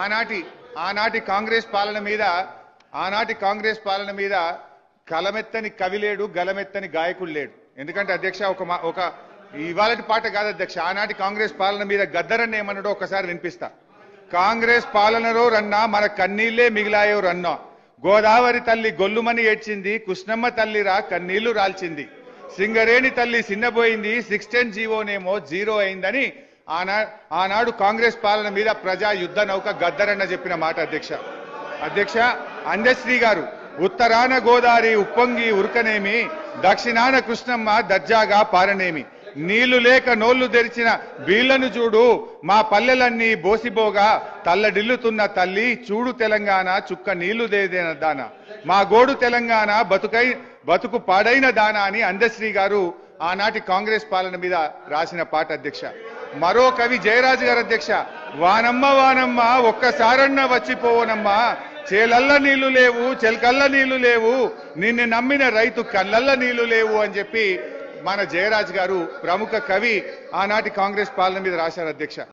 ఆనాటి ఆనాటి కాంగ్రెస్ పాలన మీద ఆనాటి కాంగ్రెస్ పాలన మీద కలమెత్తని కవి లేడు గలమెత్తని గాయకుడు లేడు ఎందుకంటే అధ్యక్ష ఒక మా- ఒక ఇవాళటి పాట కాదు అధ్యక్ష ఆనాటి కాంగ్రెస్ పాలన మీద గద్దరన్న ఏమన్నాడో ఒకసారి వినిపిస్తా కాంగ్రెస్ పాలనలో రన్నా మన కన్నీళ్లే మిగిలాయో రన్నా గోదావరి తల్లి గొల్లుమని ఏడ్చింది కృష్ణమ్మ తల్లిరా కన్నీళ్లు రాల్చింది సింగరేణి తల్లి సిన్నబోయింది సిక్స్ టెన్ జీవోనేమో జీరో అయిందని ఆనా ఆనాడు కాంగ్రెస్ పాలన మీద ప్రజా యుద్ధ నౌక గద్దరన్న చెప్పిన మాట అధ్యక్ష అధ్యక్ష అందశ్రీ గారు ఉత్తరాన గోదావరి ఉప్పొంగి ఉరకనేమి దక్షిణాన కృష్ణమ్మ దర్జాగా పారనేమి నీళ్లు లేక నోళ్లు తెరిచిన బీళ్లను చూడు మా పల్లెలన్నీ బోసిబోగా తల్లడిల్లుతున్న తల్లి చూడు తెలంగాణ చుక్క నీళ్లు దేదేన దాన మా గోడు తెలంగాణ బతుకై బతుకు పాడైన దాన అని అందశ్రీ గారు ఆనాటి కాంగ్రెస్ పాలన మీద రాసిన పాట అధ్యక్ష మరో కవి జయరాజు గారు అధ్యక్ష వానమ్మ వానమ్మ ఒక్కసారన్న వచ్చిపోవనమ్మా చేలల్ల నీళ్లు లేవు చెలకల్ల నీళ్లు లేవు నిన్ను నమ్మిన రైతు కళ్ళల్ల నీళ్లు లేవు అని చెప్పి మన జయరాజ్ గారు ప్రముఖ కవి ఆనాటి కాంగ్రెస్ పాలన మీద రాశారు అధ్యక్ష